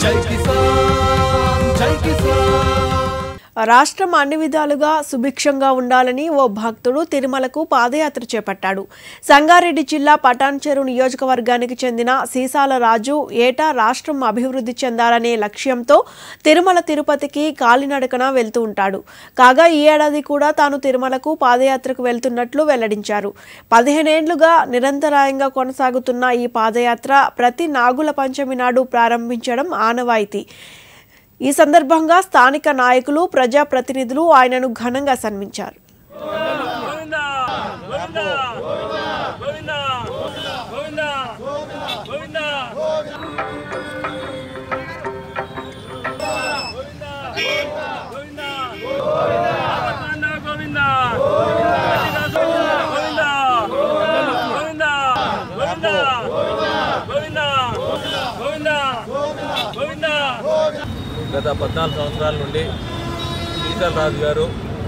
జై కిసాన్ జై కిసాన్ రాష్ట్రం అన్ని విధాలుగా సుభిక్షంగా ఉండాలని ఓ భక్తుడు తిరుమలకు పాదయాత్ర చేపట్టాడు సంగారెడ్డి జిల్లా పటాన్చెరు నియోజకవర్గానికి చెందిన సీసాల రాజు ఏటా రాష్ట్రం అభివృద్ధి చెందాలనే లక్ష్యంతో తిరుమల తిరుపతికి కాలినడకన వెళ్తూ ఉంటాడు కాగా ఈ ఏడాది కూడా తాను తిరుమలకు పాదయాత్రకు వెళ్తున్నట్లు వెల్లడించారు పదిహేనేండ్లుగా నిరంతరాయంగా కొనసాగుతున్న ఈ పాదయాత్ర ప్రతి నాగుల పంచమి నాడు ప్రారంభించడం ఆనవాయితీ ఈ సందర్భంగా స్థానిక నాయకులు ప్రజాప్రతినిధులు ఆయనను ఘనంగా సన్మించారు గోవింద గోవింద గోవింద గోవింద గోవింద గోవింద గోవింద గోవింద గోవింద గోవింద గోవింద గోవింద గోవింద గోవింద గత పద్నాలుగు సంవత్సరాల నుండి ఈసల్ రాజు గారు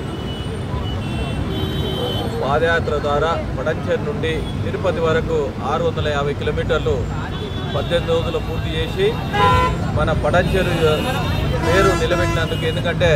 పాదయాత్ర ద్వారా పడంచేరు నుండి తిరుపతి వరకు ఆరు వందల యాభై కిలోమీటర్లు పద్దెనిమిది రోజులు పూర్తి చేసి మన పడంచేరు పేరు నిలబెట్టినందుకు ఎందుకంటే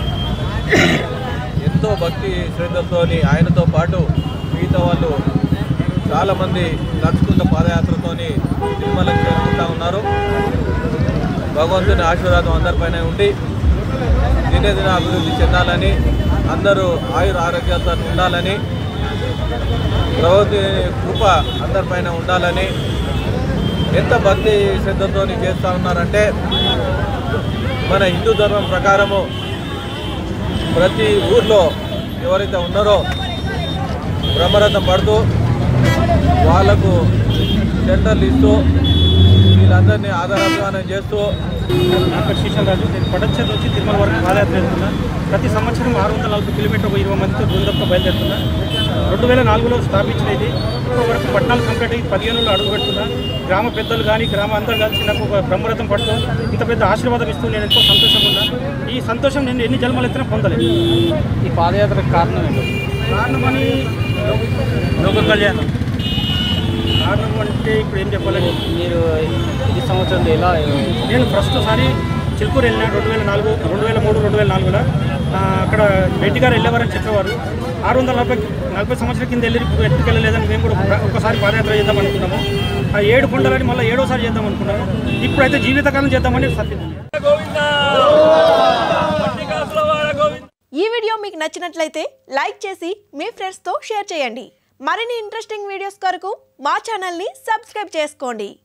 ఎంతో భక్తి శ్రద్ధలతోని ఆయనతో పాటు మిగతా వాళ్ళు చాలామంది నడుచుకుంట పాదయాత్రతోని తిరుమలకు చేరుకుంటా ఉన్నారు భగవంతుని ఆశీర్వాదం అందరిపైన ఉండి దినదిన అభివృద్ధి చెందాలని అందరూ ఆయుర ఆరోగ్యాలతో ఉండాలని భగవంతుని కృప అందరిపైన ఉండాలని ఎంత భక్తి శ్రద్ధతో చేస్తూ ఉన్నారంటే మన హిందూ ధర్మం ప్రకారము ప్రతి ఊర్లో ఎవరైతే ఉన్నారో బ్రహ్మరథం పడుతూ వాళ్లకు సెంటర్లు ఇస్తూ వీళ్ళందరినీ ఆధారాభిమానం చేస్తూ నా పేరు శ్రీశాల్ రాజు నేను పటంచేరు నుంచి తిరుమల వరకు పాదయాత్ర వెళ్తున్నా ప్రతి సంవత్సరం ఆరు వందల నలభై కిలోమీటర్ ఒక ఇరవై మందితో బృందంతో బయలుదేరుతున్నా రెండు వేల నాలుగులో స్థాపించిన ఇది ఇప్పటి వరకు పద్నాలుగు కంప్లీట్ అయ్యి పదిహేనులో అడుగు పెడుతున్నా గ్రామ పెద్దలు కానీ గ్రామ అందరూ కలిసి నాకు ఒక బ్రహ్మరథం పడుతూ ఇంత పెద్ద ఆశీర్వాదం ఇస్తూ నేను ఎంతో సంతోషంగా ఉన్నా ఈ సంతోషం నేను ఎన్ని జన్మలు ఎత్తినా పొందలేదు ఈ పాదయాత్రకు కారణం ఏంటి కారణమని లోక కళ్యాణం కారణం అంటే ఇప్పుడు ఏం చెప్పాలని మీరు ఈ సంవత్సరం ఎలా నేను ప్రస్తుతసారి చిలుకూరు వెళ్ళిన రెండు వేల నాలుగు రెండు వేల మూడు రెండు వేల నాలుగులో ఆ, అక్కడ రెడ్డి గారు వెళ్ళేవారని చెప్పేవారు ఆరు వందల నలభై నలభై సంవత్సరాల కింద వెళ్ళి ఇప్పుడు ఎట్టుకు వెళ్ళలేదని మేము కూడా ఒక- ఒకసారి పాదయాత్ర చేద్దాం అనుకున్నాము ఆ ఏడు కొండలని మళ్ళీ ఏడోసారి చేద్దాం అనుకున్నాము ఇప్పుడైతే జీవితకాలం చేద్దామని సత్యం గోవింద పట్టికాసుల వాడ గోవింద ఈ వీడియో మీకు నచ్చినట్లయితే లైక్ చేసి మీ ఫ్రెండ్స్తో షేర్ చేయండి మరిన్ని ఇంట్రెస్టింగ్ వీడియోస్ కొరకు మా ఛానల్ని సబ్స్క్రైబ్ చేసుకోండి